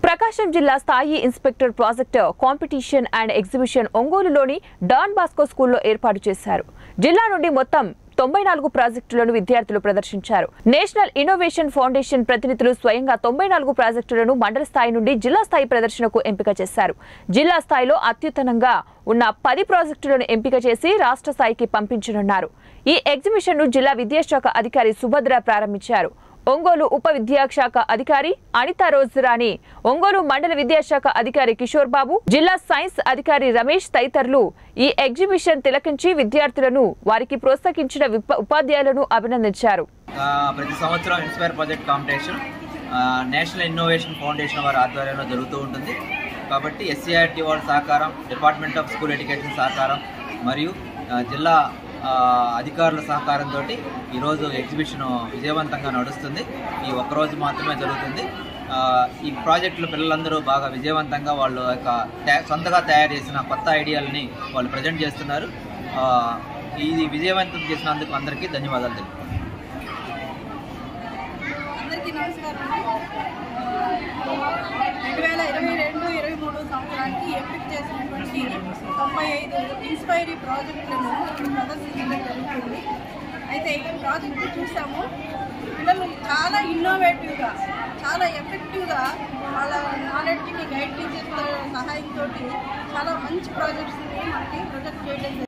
ప్రకాశం జిల్లా స్థాయి inspector project competition and exhibition ఒంగోలులోని డాన్ బాస్కో స్కూల్లో ఏర్పాటు చేశారు జిల్లా నుండి మొత్తం తొంభై నాలుగు ప్రాజెక్టులను విద్యార్థులు ప్రదర్శించారు నేషనల్ ఇన్నోవేషన్ ఫౌండేషన్ ప్రతినిధులు స్వయంగా తొంభై నాలుగు ప్రాజెక్టులను మండల స్థాయి నుండి జిల్లా స్థాయి ప్రదర్శనకు ఎంపిక చేశారు జిల్లా స్థాయిలో అత్యుత్తమంగా ఉన్న పది ప్రాజెక్టులను ఎంపిక చేసి రాష్ట్ర స్థాయికి పంపించనున్నారు ఈ ఎగ్జిబిషన్ను జిల్లా విద్యాశాఖ అధికారి సుభద్ర ప్రారంభించారు ఒంగోలు ఉప విద్యాశాఖ అధికారి అనితా రోజురాణి ఒంగోలు మండల విద్యాశాఖ అధికారి కిషోర్ బాబు జిల్లా సైన్స్ అధికారి రమేష్ తదితరులు ఈ ఎగ్జిబిషన్ తిలకించి విద్యార్థులను వారికి ప్రోత్సహించిన విప- ఉపాధ్యాయులను అభినందించారు ఆ, ప్రతి సంవత్సరం ఇన్స్పైర్ ప్రాజెక్ట్ కాంపిటీషన్ ఆ, నేషనల్ ఇన్నోవేషన్ ఫౌండేషన్ వారి ఆధ్వర్యంలో జరుగుతూ ఉంటుంది కాబట్టి ఎస్సీఆర్టీ వాళ్ళ సహకారం డిపార్ట్మెంట్ ఆఫ్ స్కూల్ ఎడ్యుకేషన్ సహకారం మరియు ఆ, జిల్లా ఆ, అధికారుల సహకారంతో ఈరోజు ఎగ్జిబిషన్ విజయవంతంగా నడుస్తుంది ఈ ఒక్కరోజు మాత్రమే జరుగుతుంది ఆ, ఈ ప్రాజెక్టులు పిల్లలందరూ బాగా విజయవంతంగా వాళ్ళు యొక్క తయా- సొంతగా తయారు చేసిన కొత్త ఐడియాలని వాళ్ళు ప్రజెంట్ చేస్తున్నారు ఆ, ఇది విజయవంతం చేసినందుకు అందరికీ ధన్యవాదాలు తెలుపుతున్నాను అందరికీ నమస్కారం రెండు వేల ఇరవై రెండు ఇరవై మూడు సంవత్సరానికి ఎంపిక చేసినటువంటి తొంభై ఐదు ఇన్స్పైరీ ప్రాజెక్టులను ఇక్కడ ప్రదర్శించడం జరుగుతుంది అయితే ఈ ప్రాజెక్టు చూసాము పిల్లలు చాలా ఇన్నోవేటివ్గా చాలా ఎఫెక్టివ్గా వాళ్ళ నాలెడ్జ్ని గైడ్ టీచర్స్ సహాయంతో చాలా మంచి ప్రాజెక్ట్స్ని మనకి ప్రొజెక్ట్ చేయడం జరిగింది